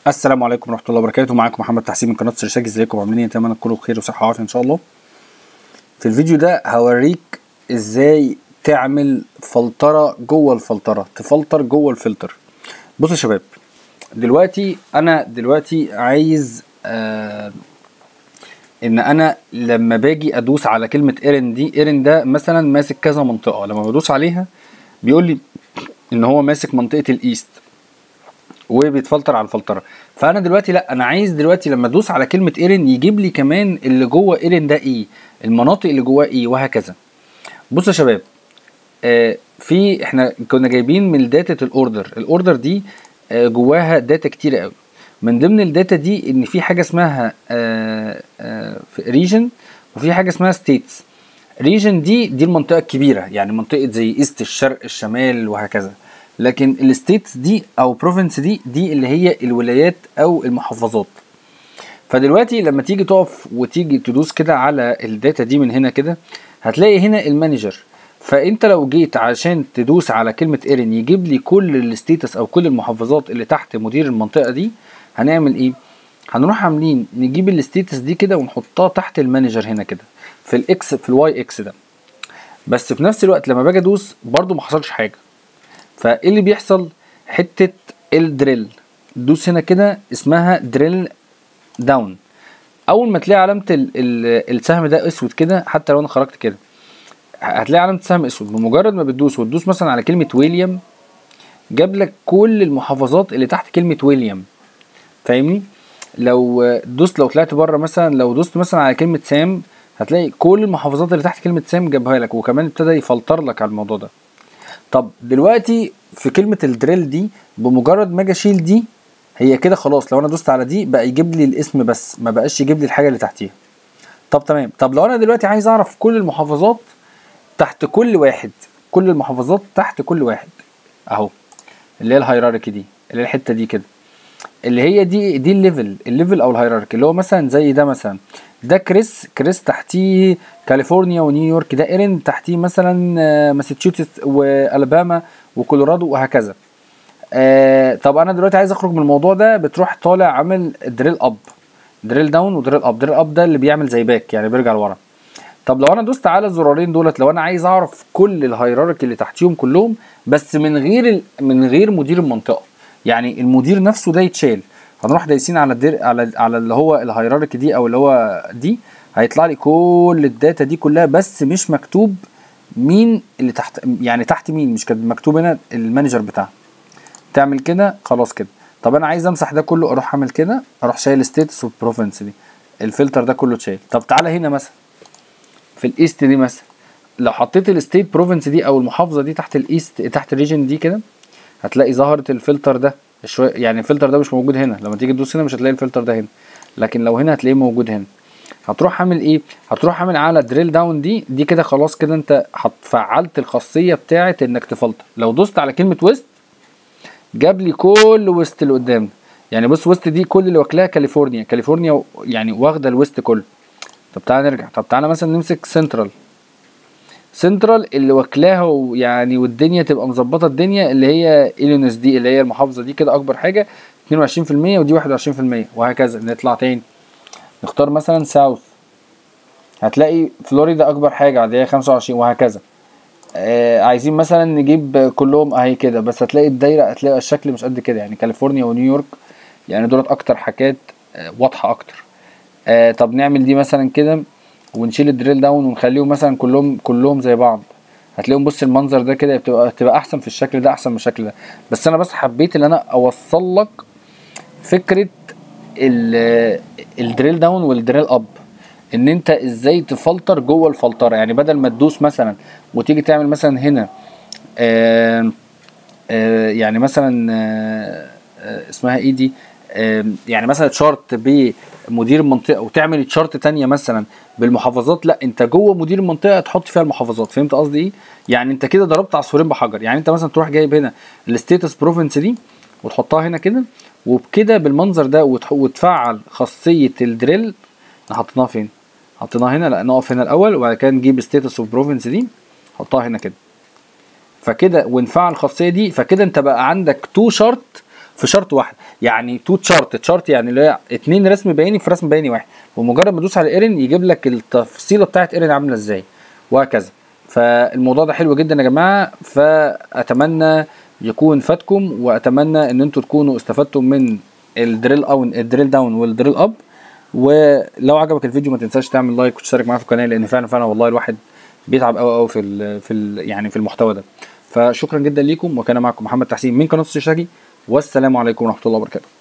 السلام عليكم ورحمه الله وبركاته معاكم محمد تحسين من قناه سرشاج ازيكم عاملين ايه اتمنى تكونوا بخير وصحه وعافيه ان شاء الله في الفيديو ده هوريك ازاي تعمل فلتره جوه الفلتره تفلتر جوه الفلتر بصوا يا شباب دلوقتي انا دلوقتي عايز آه ان انا لما باجي ادوس على كلمه ايرن دي ايرن ده مثلا ماسك كذا منطقه لما بدوس عليها بيقول لي ان هو ماسك منطقه الايست وبيتفلتر على الفلتره فانا دلوقتي لا انا عايز دلوقتي لما ادوس على كلمه ايرن يجيب لي كمان اللي جوه ايرن ده ايه المناطق اللي جواه ايه وهكذا بصوا يا شباب آه في احنا كنا جايبين من داتا الاوردر الاوردر دي آه جواها داتا كتير قوي من ضمن الداتا دي ان في حاجه اسمها آه آه ريجن وفي حاجه اسمها ستيتس ريجن دي دي المنطقه الكبيره يعني منطقه زي ايست الشرق الشمال وهكذا لكن الستيتس دي او بروفنس دي دي اللي هي الولايات او المحافظات فدلوقتي لما تيجي تقف وتيجي تدوس كده على الداتا دي من هنا كده هتلاقي هنا المانجر فانت لو جيت عشان تدوس على كلمه ايرن يجيب لي كل الستيتس او كل المحافظات اللي تحت مدير المنطقه دي هنعمل ايه هنروح عاملين نجيب الستيتس دي كده ونحطها تحت المانجر هنا كده في الاكس في الواي اكس ده بس في نفس الوقت لما باجي ادوس برده ما حصلش حاجه فايه اللي بيحصل حته الدريل دوس هنا كده اسمها دريل داون اول ما تلاقي علامه ال ال السهم ده اسود كده حتى لو انا خرجت كده هتلاقي علامه السهم اسود بمجرد ما بتدوس وتدوس مثلا على كلمه ويليام جاب لك كل المحافظات اللي تحت كلمه ويليام فاهمني لو دوست لو طلعت بره مثلا لو دوست مثلا على كلمه سام هتلاقي كل المحافظات اللي تحت كلمه سام جابها لك وكمان ابتدى يفلتر لك على الموضوع ده طب دلوقتي في كلمه الدريل دي بمجرد ما اجي اشيل دي هي كده خلاص لو انا دوست على دي بقى يجيب لي الاسم بس ما بقاش يجيب لي الحاجه اللي تحتيها طب تمام طب لو انا دلوقتي عايز اعرف كل المحافظات تحت كل واحد كل المحافظات تحت كل واحد اهو اللي هي الهيراركي دي اللي هي الحته دي كده اللي هي دي دي الليفل الليفل او الهيراركي اللي هو مثلا زي ده مثلا ده كريس كريس تحتيه كاليفورنيا ونيويورك ده ايرن تحتيه مثلا ماساتشوستس والاباما وكولورادو وهكذا آه طب انا دلوقتي عايز اخرج من الموضوع ده بتروح طالع عامل دريل اب دريل داون ودريل اب دريل اب ده اللي بيعمل زي باك يعني بيرجع لورا طب لو انا دوست على الزرارين دولت لو انا عايز اعرف كل الهيراركي اللي تحتيهم كلهم بس من غير ال... من غير مدير المنطقه يعني المدير نفسه ده يتشال هنروح دايسين على الدير على على اللي هو الهيراركي دي او اللي هو دي هيطلع لي كل الداتا دي كلها بس مش مكتوب مين اللي تحت يعني تحت مين مش كان مكتوب هنا المانجر بتاعها تعمل كده خلاص كده طب انا عايز امسح ده كله اروح اعمل كده اروح شايل ستيتس والبروفنس دي الفلتر ده كله اتشال طب تعالى هنا مثلا في الايست دي مثلا لو حطيت الستيت بروفنس دي او المحافظه دي تحت الايست تحت الريجن دي كده هتلاقي ظهرت الفلتر ده شويه يعني الفلتر ده مش موجود هنا لما تيجي تدوس هنا مش هتلاقي الفلتر ده هنا لكن لو هنا هتلاقيه موجود هنا هتروح عامل ايه هتروح عامل على دريل داون دي دي كده خلاص كده انت فعلت الخاصيه بتاعه انك تفلتر لو دوست على كلمه ويست جاب لي كل ويست اللي قدام يعني بص ويست دي كل اللي واكلاها كاليفورنيا كاليفورنيا يعني واخده الويست كله طب تعالى نرجع طب تعالى مثلا نمسك سنترال سنترال اللي واكلاها يعني والدنيا تبقى مظبطه الدنيا اللي هي الينوس دي اللي هي المحافظه دي كده اكبر حاجه 22% ودي 21% وهكذا نطلع تاني نختار مثلا ساوث هتلاقي فلوريدا اكبر حاجه اللي هي 25 وهكذا آه عايزين مثلا نجيب كلهم اهي كده بس هتلاقي الدايره هتلاقي الشكل مش قد كده يعني كاليفورنيا ونيويورك يعني دولت اكتر حاجات آه واضحه اكتر آه طب نعمل دي مثلا كده ونشيل الدريل داون ونخليهم مثلا كلهم كلهم زي بعض هتلاقيهم بص المنظر ده كده بتبقى تبقى احسن في الشكل ده احسن من الشكل ده بس انا بس حبيت ان انا اوصل لك فكره الدريل داون والدريل اب ان انت ازاي تفلتر جوه الفلتره يعني بدل ما تدوس مثلا وتيجي تعمل مثلا هنا آآ آآ يعني مثلا آآ اسمها ايه دي يعني مثلا تشارت بمدير المنطقه وتعمل تشارت تانية مثلا بالمحافظات لا انت جوه مدير المنطقه تحط فيها المحافظات فهمت قصدي ايه يعني انت كده ضربت عصفورين بحجر يعني انت مثلا تروح جايب هنا الستيتس بروفنس دي وتحطها هنا كده وبكده بالمنظر ده وتفعل خاصيه الدريل حطيناها فين حطيناها هنا لا نقف هنا الاول وبعد كده نجيب ستيتس اوف بروفنس دي نحطها هنا كده فكده ونفعل الخاصيه دي فكده انت بقى عندك تو شارت في شرط واحد يعني تو تشارت تشارت يعني اللي هي اتنين رسم بياني في رسم بياني واحد ومجرد ما تدوس على ايرن يجيب لك التفصيله بتاعت ايرن عامله ازاي وهكذا فالموضوع ده حلو جدا يا جماعه فاتمنى يكون فاتكم واتمنى ان انتوا تكونوا استفدتم من الدريل او الدريل داون والدريل اب ولو عجبك الفيديو ما تنساش تعمل لايك وتشترك معايا في القناه لان فعلا فعلا والله الواحد بيتعب قوي قوي في ال في ال يعني في المحتوى ده فشكرا جدا ليكم وكان معكم محمد تحسين من قناه الشاكي والسلام عليكم ورحمه الله وبركاته